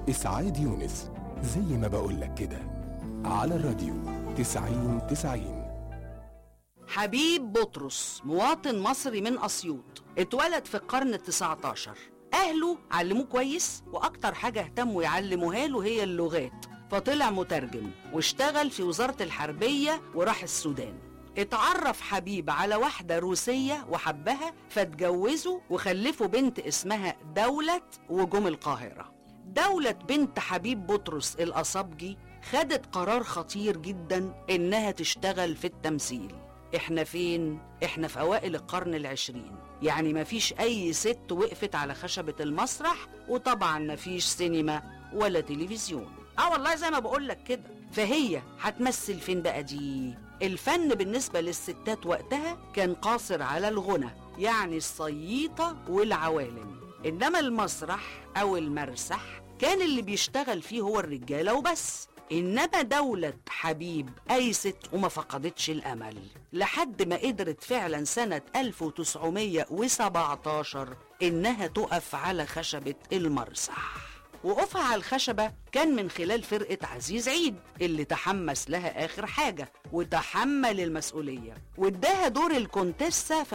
إسعاد يونس زي ما بقولك كده على الراديو تسعين تسعين حبيب بطرس مواطن مصري من أسيوط اتولد في القرن التسعة عشر أهله علموه كويس وأكتر حاجة اهتموا يعلموها له هي اللغات فطلع مترجم واشتغل في وزارة الحربية وراح السودان اتعرف حبيب على واحدة روسية وحبها فاتجوزوا وخلفوا بنت اسمها دولة وجم القاهرة دولة بنت حبيب بطرس الأصابجي خدت قرار خطير جدا إنها تشتغل في التمثيل احنا فين؟ احنا في اوائل القرن العشرين يعني مفيش اي ست وقفت على خشبة المسرح وطبعا مفيش سينما ولا تلفزيون اه والله زي ما بقولك كده فهي هتمثل فين بقى دي الفن بالنسبة للستات وقتها كان قاصر على الغنى يعني الصييطة والعوالم إنما المسرح أو المرسح كان اللي بيشتغل فيه هو الرجالة وبس إنما دولة حبيب أيست وما فقدتش الأمل لحد ما قدرت فعلا سنة 1917 إنها تقف على خشبة المرسح وقوفها على الخشبة كان من خلال فرقة عزيز عيد اللي تحمس لها آخر حاجة وتحمل المسؤولية واداها دور الكونتيسة في